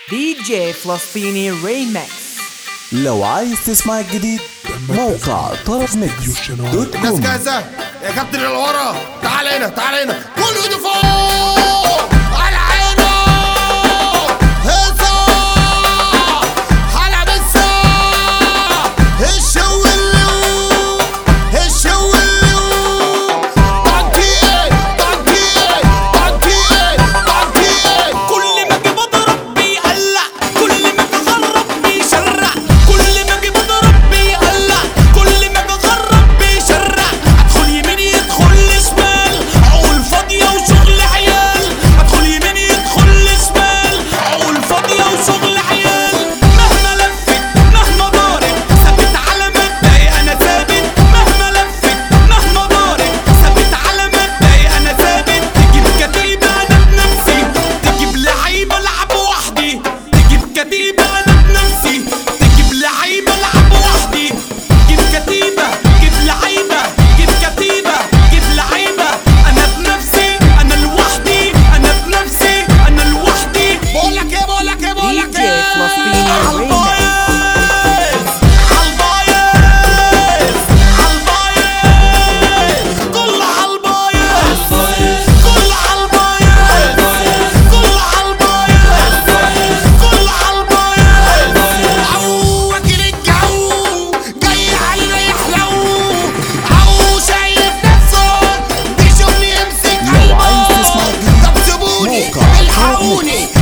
دي جي فلسطيني ريمكس لو عايز تسمع الجديد موقع طرف ميكس دوت الناس كوم جاهزة يا كابتن اللي ورا تعال هنا تعال هنا كل ايده فوق على عينه هيصة حلقة بسة الشو الليو الشو الليو تنكيل تنكيل تنكيل تنكيل كل ما اجي بضرب بيقلق كل ما اجي اغرب بيشرق كل ما اجي بضرب بيقلق كل ما اجي اغرب بيشرق ادخل يمين يدخل شمال عقول فاضيه وشغل عيال ادخل يمين يدخل شمال عقول فاضيه وشغل عيال مهما لفت مهما دارت ثابت على مبدأي انا ثابت مهما لفت مهما دارت ثابت على مبدأي انا ثابت تجيب كتيبه انا بنفسي تجيب لعيبه العب وحدي تجيب كتيبه انا بنفسي تجيب لعيبه العب وحدي جيب كتيبه جيب لعيبه جيب كتيبه جيب لعيبه انا بنفسي انا لوحدي انا بنفسي انا لوحدي بقول لك ايه بقول لك ايه بقول لك دي جي ايه فلسطيني ريمكس عالبايظ عالبايظ كل عالبايظ كل عالبايظ كل عالبايظ كل عالبايظ عو واكل الجو جاي علينا يحلو عو شايف نفسه بيشوفني يمسك لو عايز تسمع قلبه طب سيبوني موقع الحقوني